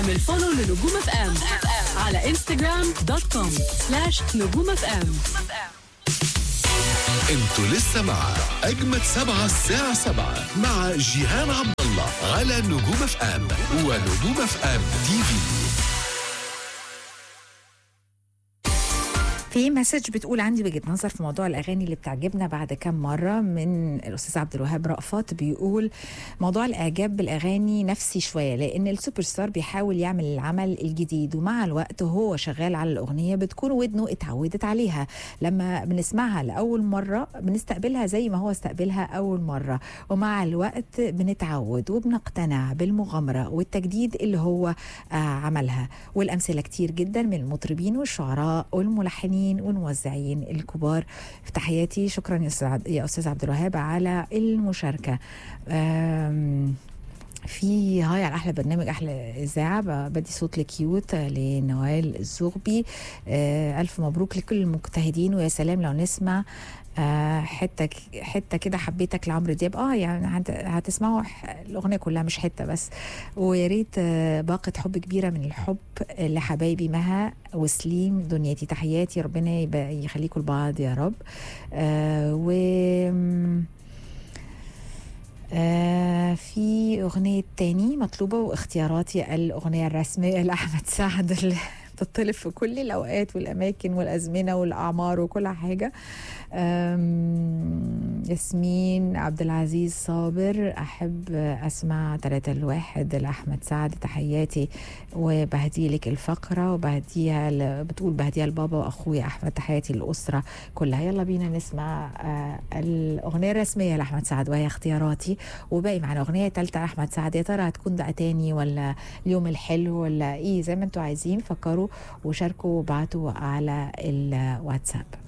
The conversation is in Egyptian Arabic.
اعمل فولو لنجوم اف ام على انستغرام دوت كوم سلاش نجوم اف ام انتوا لسه مع اجمد سبعة الساعة سبعة مع جيهان عبد الله على نجوم اف ام ونجوم اف ام تي في في مسج بتقول عندي وجهه نظر في موضوع الاغاني اللي بتعجبنا بعد كام مره من الاستاذ عبد الوهاب رأفت بيقول موضوع الاعجاب بالاغاني نفسي شويه لان السوبر ستار بيحاول يعمل العمل الجديد ومع الوقت وهو شغال على الاغنيه بتكون ودنه اتعودت عليها لما بنسمعها لاول مره بنستقبلها زي ما هو استقبلها اول مره ومع الوقت بنتعود وبنقتنع بالمغامره والتجديد اللي هو آه عملها والامثله كتير جدا من المطربين والشعراء والملحنين والموزعين الكبار في تحياتي شكرا يا استاذ يا استاذ عبد الوهاب على المشاركه آم، في هاي على احلى برنامج احلى اذاعه ب- بدي صوت لكيوت لنوال الزغبي آه الف مبروك لكل المجتهدين ويا سلام لو نسمع آه حته ك- حته كده حبيتك لعمرو دياب اه يعني هت- هتسمعوا ح- الاغنيه كلها مش حته بس ويا ريت آه باقه حب كبيره من الحب لحبايبي مها وسليم دنيتي تحياتي ربنا يبقى يخليكم لبعض يا رب آه و آه في أغنية تاني مطلوبة واختياراتي الأغنية الرسمية لأحمد سعد اللي بتطلب في كل الأوقات والأماكن والأزمنة والأعمار وكل حاجة آم، ياسمين عبد العزيز صابر أحب أسمع تلاتة الواحد لأحمد سعد تحياتي وبهدي لك الفقرة وبهديها ل- بتقول بهديها لبابا وأخويا أحمد تحياتي للأسرة كلها يلا بينا نسمع آه، الأغنية الرسمية لأحمد سعد وهي اختياراتي وباقي معنا أغنية تالتة لأحمد سعد يا ترى هتكون بقى تاني ولا اليوم الحلو ولا إيه زي ما انتوا عايزين فكروا وشاركوا وابعتوا على الواتساب